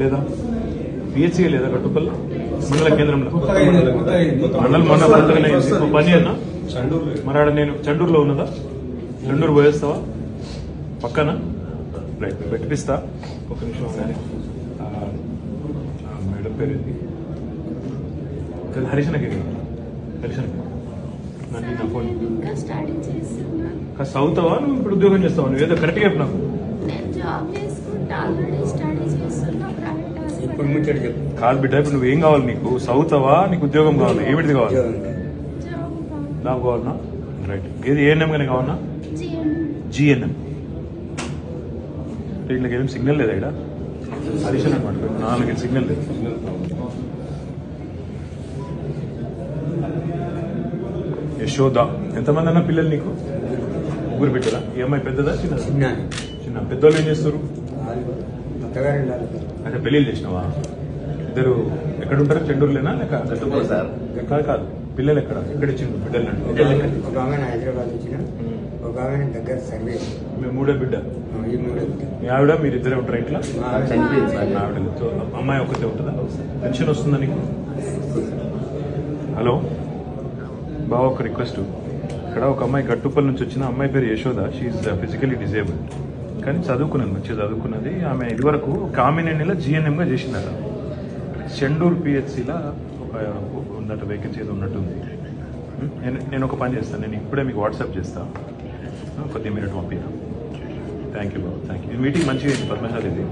లేదా పిహెచ్సి లేదా కట్టుపల్లి మండల కేంద్రంలో కొత్తగా అయింది, కొత్తగా అయింది. మండలం మొన్న కొత్తగానే అయింది. ఇంకో పని అన్నా చండూరు మరి ఆడ నేను చండూరులో ఉన్నదా చండూరు పోయేస్తావా పక్కన రైట్ పెట్టిస్తా ఒక నిమిషం ఆగాలి. ఆ, ఆ, మేడం పేరు ఏంటి హరిశనకి హరిశనకి నన్ను నా ఫోన్ ఇంకా స్టడీ చేస్తున్నాను కాస్త అవుతావా నువ్వు ఇప్పుడు ఉద్యోగం చేస్తావా నువ్వు ఏదో కరెక్ట్గా చెప్పు నాకు నేను జాబ్ చేసుకుంటా ఆల్రెడీ స్టడీ చేస్తున్నా ప్రైవేట్ ఇప్పుడు హాస్పిటల్ ముచ్చట చెప్పు కాదు బిడ్డ ఇప్పుడు నువ్వు ఏం కావాలి నీకు చదువుతావా నీకు ఉద్యోగం కావాలి ఏమిటిది కావాలి ఉద్యోగం. జాబ్ నాకు కావాలన్నా రైట్ ఏది ఏఎన్ఎం కానీ కావాలన్నా చేయండి జిఎన్ఎం వీళ్ళకి ఏం సిగ్నల్ లేదా ఇక్కడ అడిషన్ అనమాట నాలుగు సిగ్నల్ లేదు యశోద ఎంతమంది అన్న పిల్లలు నీకు ముగ్గురు పెట్టరా ఈ అమ్మాయి పెద్దదా చిన్నదా చిన్న చిన్న పెద్దోళ్ళు ఏం చేస్తారు వాళ్ళు కొత్తగా ఉండాలి అంటే పెళ్ళిళ్ళు చేసినావా ఇద్దరు ఎక్కడ ఉంటారు చెండూరులేనా లేక గట్టుపల్లి సార్. కాదు కాదు పిల్లలు ఎక్కడ ఎక్కడ ఇచ్చిండు బిడ్డలు అంటే ఒక ఆమె హైదరాబాద్ వచ్చిన ఒక ఆమె దగ్గర సర్వే మేము మూడో బిడ్డ ఈ మూడు మీ ఆవిడ మీరు ఇద్దరే ఉంటారు ఇంట్లో మా చనిపోయింది సార్. మీ ఆవిడతో అమ్మాయి ఒకతే ఉంటుందా పెన్షన్ వస్తుందా నీకు హలో బావ ఒక రిక్వెస్ట్ ఇక్కడ ఒక అమ్మాయి గట్టుపల్లి నుంచి వచ్చిన అమ్మాయి పేరు యశోద షీఈ్ ఫిజికలీ డిజేబుల్డ్ కానీ చదువుకున్నది మంచిగా చదువుకున్నది ఆమె ఇదివరకు కామినేనిలో జిఎన్ఎంగా చేసిందట చెండూరు పిహెచ్సిలో ఒక ఉన్నట్టు వేకెన్సీ ఏదో ఉన్నట్టుంది నేను నేను ఒక పని చేస్తాను నేను ఇప్పుడే మీకు వాట్సాప్ చేస్తాను కొద్దిగా మినిట్ పంపిన థ్యాంక్ యూ బాబు థ్యాంక్ యూ ఈ మీటింగ్ మంచిగా అయింది పద్మశాలి ఇది